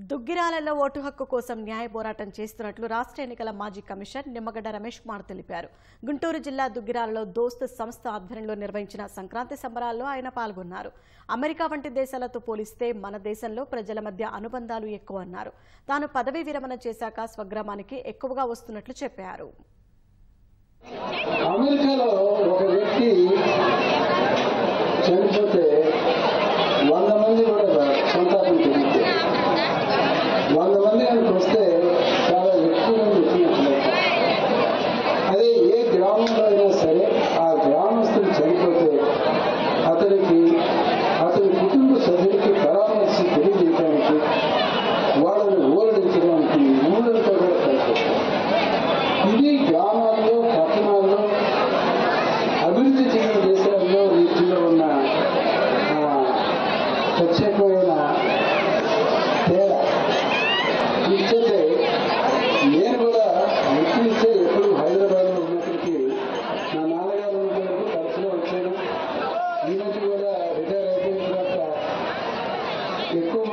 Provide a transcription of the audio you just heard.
దుగ్గిరాలలో vote హక్కు కోసం న్యాయ పోరాటం చేస్తున్నట్లు రాష్ట్ర ఎన్నికల మాజీ కమిషనర్ నిమ్మగడ్డ రమేష్ కుమార్ తెలిపారు గుంటూరు జిల్లా దుగ్గిరాలలో దోస్త్ సంస్థ ఆధ్వర్యంలో నిర్వహించిన సంక్రాంతి సంబరాల్లో ఆయన పాల్గొన్నారు అమెరికా వంటి దేశాలతో పోలిస్తే మన దేశంలో ప్రజల మధ్య అనుబంధాలు ఎక్కువ అన్నారు తాను పదవీ విరమణ చేశాక స్వగ్రామానికి ఎక్కువగా వస్తున్నట్లు చెప్పారు అమెరికాలో ఒక వ్యక్తి చనిపోతే వంద మంది కూడా సంతాపం జరిగితే వంద మంది కనుక వస్తే చాలా ఎక్కువ మంది వచ్చినట్లు లెక్క. అదే ఏ గ్రామంలో అయినా సరే ఆ గ్రామస్తులు చనిపోతే అతనికి అతని కుటుంబ సభ్యులకి పరామర్శ తెలియజేయడానికి వాళ్ళని ఊరడించడానికి ఊరంతా కూడా కలిసి ఇది గ్రామాల్లో పట్టణాల్లో అభివృద్ధి చెందిన దేశాల్లో వీటిలో ఉన్న ఆ, ప్రత్యేకమైన తేడా ఇచ్చే నేను కూడా ఎప్పుడిస్తే ఎప్పుడు హైదరాబాద్లో ఉన్నప్పటికీ నా నాన్నగారు ఉన్నప్పుడు తరచుగా వచ్చాను ఈ మధ్య కూడా రిటైర్ అయిపోయిన తర్వాత ఎక్కువ